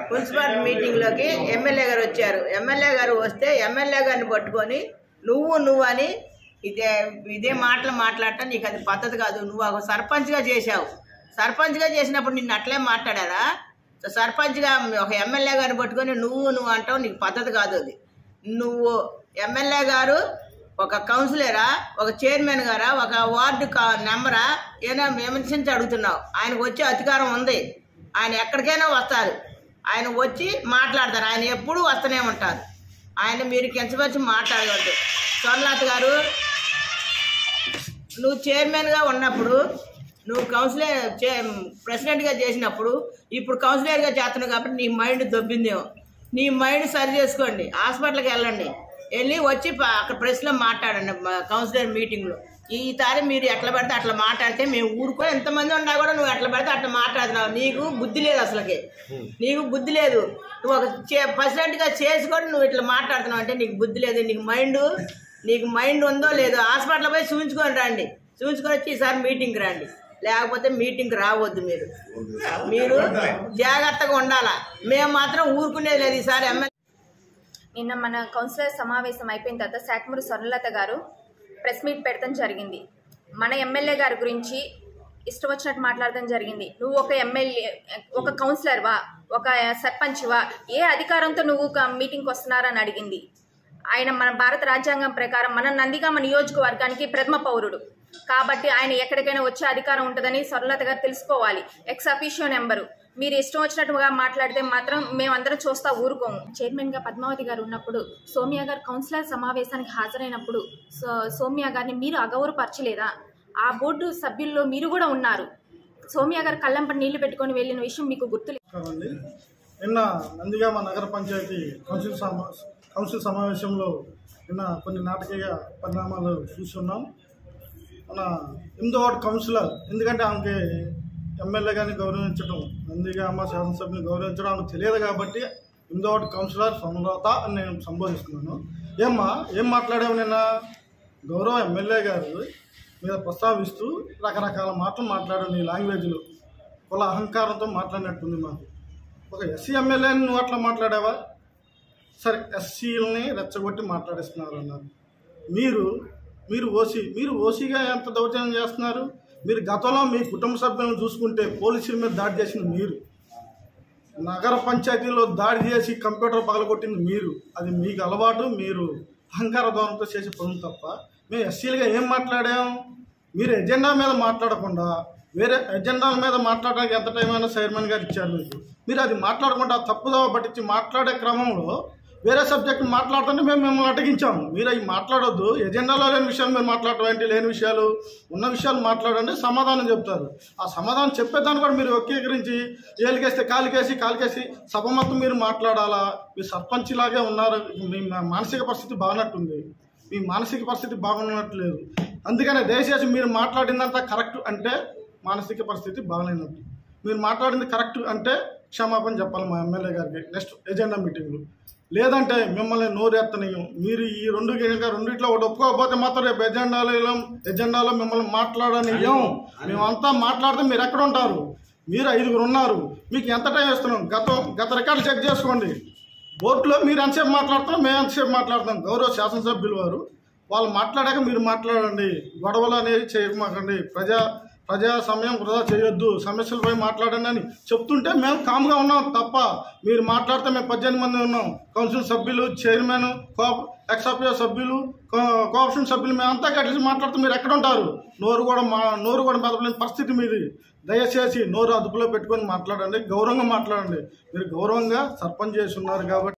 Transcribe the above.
municipal మీటింగ్లోకి MLA గారు వచ్చారు MLA గారు వస్తే ఎమ్మెల్యే గారిని పట్టుకొని నువ్వు నువ్వు అని ఇదే ఇదే మాటలు మాట్లాడటం నీకు అది పద్ధతి కాదు నువ్వు ఒక సర్పంచ్గా చేశావు సర్పంచ్గా చేసినప్పుడు నిన్ను అట్లే మాట్లాడారా సో సర్పంచ్గా ఒక ఎమ్మెల్యే గారిని పట్టుకొని నువ్వు నువ్వు అంటావు నీకు పద్ధతి కాదు అది నువ్వు ఎమ్మెల్యే గారు ఒక కౌన్సిలరా ఒక చైర్మన్ గారా ఒక వార్డు కా- నెంబరా ఏదైనా విమర్శించి అడుగుతున్నావు ఆయనకు వచ్చే అధికారం ఉంది ఆయన ఎక్కడికైనా వస్తారు ఆయన వచ్చి మాట్లాడతారు ఆయన ఎప్పుడూ వస్తూనే ఉంటారు ఆయన మీరు కించపరిచి మాట్లాడవద్దు సోమనాథ్ గారు నువ్వు చైర్మన్గా ఉన్నప్పుడు నువ్వు కౌన్సిలర్ చే ప్రెసిడెంట్గా చేసినప్పుడు ఇప్పుడు కౌన్సిలర్గా చేస్తున్నావు కాబట్టి నీ మైండ్ దొబ్బిందేమో నీ మైండ్ సరి చేసుకోండి హాస్పిటల్కి వెళ్ళండి వెళ్ళి వచ్చి ప- అక్కడ ప్రెస్లో మాట్లాడండి మా కౌన్సిలర్ మీటింగ్లో ఈ తారీ మీరు ఎట్లా పడితే అట్లా మాట్లాడితే మేము ఊరుకో ఎంతమంది ఉన్నా కూడా నువ్వు ఎట్లా పడితే అట్లా మాట్లాడుతున్నావు నీకు బుద్ధి లేదు అసలుకి నీకు బుద్ధి లేదు నువ్వు ఒక చే ప్రెసిడెంట్గా చేసి కూడా నువ్వు ఇట్లా మాట్లాడుతున్నావు అంటే నీకు బుద్ధి లేదు నీకు మైండ్ నీకు మైండ్ ఉందో లేదో హాస్పిటల్ పోయి చూపించుకొని రండి చూపించుకొని వచ్చి ఈసారి మీటింగ్కి రండి లేకపోతే మీటింగ్కి రావద్దు మీరు మీరు జాగ్రత్తగా ఉండాలా మేము మాత్రం ఊరుకునేది లేదు ఈసారి ఎమ్మెల్యే నిన్న మన కౌన్సిలర్ సమావేశం అయిపోయిన తర్వాత శాఖమూరు స్వర్ణలత గారు ప్రెస్ మీట్ పెడతాం జరిగింది మన ఎమ్మెల్యే గారి గురించి ఇష్టం వచ్చినట్టు మాట్లాడడం జరిగింది నువ్వు ఒక ఎమ్మెల్యే ఒక కౌన్సిలర్వా ఒక సర్పంచ్వా ఏ అధికారంతో నువ్వు ఒక మీటింగ్కి వస్తున్నారని అడిగింది ఆయన మన భారత రాజ్యాంగం ప్రకారం మన నందిగామ నియోజకవర్గానికి ప్రథమ పౌరుడు కాబట్టి ఆయన ఎక్కడికైనా వచ్చే అధికారం ఉంటుందని స్వర్ణలత గారు తెలుసుకోవాలి ఎక్స్ అఫీషియో నెంబరు మీరు ఇష్టం వచ్చినట్టుగా మాట్లాడితే మాత్రం మేమందరం చూస్తా ఊరుకోము చైర్మన్ గా పద్మావతి గారు ఉన్నప్పుడు సోమియా గారు కౌన్సిలర్ సమావేశానికి హాజరైనప్పుడు సో- సోమియా గారిని మీరు అగౌరవపరచలేదా ఆ బోర్డు సభ్యుల్లో మీరు కూడా ఉన్నారు సోమియా గారు కళ్ళంపటి నీళ్లు పెట్టుకొని వెళ్ళిన విషయం మీకు గుర్తులేదు నమస్కారం అండి నిన్న నందిగామ నగర పంచాయతీ కౌన్సిల్ సమా కౌన్సిల్ సమావేశంలో నిన్న కొన్ని నాటకీయ పరిణామాలు చూస్తున్నాం మన ఎనిమిదో వార్డు కౌన్సిలర్ ఎందుకంటే ఆమెకి ఎమ్మెల్యే గారిని గౌరవించడం నందిగామ శాసనసభ్యుని గౌరవించడం ఆమెకు తెలియదు కాబట్టి ఎనిమిదో వార్డు కౌన్సిలర్ సమలత అని నేను సంబోధిస్తున్నాను ఏమ్మా ఏం మాట్లాడావు నిన్న గౌరవ ఎమ్మెల్యే గారు మీద ప్రస్తావిస్తూ రకరకాల మాటలు మాట్లాడావు నీ లాంగ్వేజ్లో కుల అహంకారంతో మాట్లాడినట్టుంది మాకు ఒక ఎస్సీ ఎమ్మెల్యేని నువ్వు అట్లా మాట్లాడావా సరే ఎస్సీలని రెచ్చగొట్టి మాట్లాడిస్తున్నారు అన్నారు మీరు మీరు ఓసీ మీరు ఓసీగా ఎంత దౌర్జన్యం చేస్తున్నారు మీరు గతంలో మీ కుటుంబ సభ్యులను చూసుకుంటే పోలీసుల మీద దాడి చేసింది మీరు నగర పంచాయతీలో దాడి చేసి కంప్యూటర్ పగలగొట్టింది మీరు అది మీకు అలవాటు మీరు అహంకార ధోరణితో చేసే పనులు తప్ప మేము ఎస్సీలుగా ఏం మాట్లాడాం మీరు ఎజెండా మీద మాట్లాడకుండా వేరే ఎజెండాల మీద మాట్లాడడానికి ఎంత టైం అయినా చైర్మన్ గారు ఇచ్చారు మీకు మీరు అది మాట్లాడకుండా తప్పుదోవ పట్టించి మాట్లాడే క్రమంలో వేరే సబ్జెక్ట్ మాట్లాడుతుంటే మేము మిమ్మల్ని అటగించాము మీరు అవి మాట్లాడొద్దు ఎజెండాలో లేని విషయాలు మీరు మాట్లాడటం ఏంటి లేని విషయాలు ఉన్న విషయాలు మాట్లాడండి సమాధానం చెప్తారు ఆ సమాధానం చెప్పేదాన్ని కూడా మీరు వక్రీకరించి ఏలికేస్తే కాలికేసి కాలికేసి సభ మొత్తం మీరు మాట్లాడాలా మీరు సర్పంచ్ లాగే ఉన్నారు మీ మా- మానసిక పరిస్థితి బాగున్నట్టుంది మీ మానసిక పరిస్థితి బాగున్నట్లేదు అందుకనే దయచేసి మీరు మాట్లాడిందంతా కరెక్ట్ అంటే మానసిక పరిస్థితి బాగలేనట్టు మీరు మాట్లాడింది కరెక్ట్ అంటే క్షమాపణ చెప్పాలి మా ఎమ్మెల్యే గారికి నెక్స్ట్ ఎజెండా మీటింగ్లు లేదంటే మిమ్మల్ని నోరెత్తనీయం మీరు ఈ రెండు కనుక రెండిట్లో ఒకటి ఒప్పుకోకపోతే మాత్రం రేపు ఎజెండాలో ఎజెండాలో మిమ్మల్ని మాట్లాడనియం మేమంతా మాట్లాడితే మీరు ఎక్కడ ఉంటారు మీరు ఐదుగురు ఉన్నారు మీకు ఎంత టైం ఇస్తున్నాం గత గత రికార్డు చెక్ చేసుకోండి బోర్డులో మీరు ఎంతసేపు మాట్లాడుతున్నాం మేము ఎంతసేపు మాట్లాడుతాం గౌరవ శాసనసభ్యులు వారు వాళ్ళు మాట్లాడాక మీరు మాట్లాడండి గొడవలు అనేది చేయమాకండి ప్రజా ప్రజా సమయం వృధా చేయొద్దు సమస్యలపై మాట్లాడండి అని చెప్తుంటే మేము కామ్గా ఉన్నాం తప్ప మీరు మాట్లాడితే మేము పద్దెనిమిది మంది ఉన్నాం కౌన్సిల్ సభ్యులు చైర్మన్ కో ఎక్సాపియో సభ్యులు కో- కోఆప్షన్ సభ్యులు మేమంతా కలిసి మాట్లాడితే మీరు ఎక్కడ ఉంటారు నోరు కూడా మా నోరు కూడా మెదపలేని పరిస్థితి మీది దయచేసి నోరు అదుపులో పెట్టుకొని మాట్లాడండి గౌరవంగా మాట్లాడండి మీరు గౌరవంగా సర్పంచ్ చేసి ఉన్నారు కాబట్టి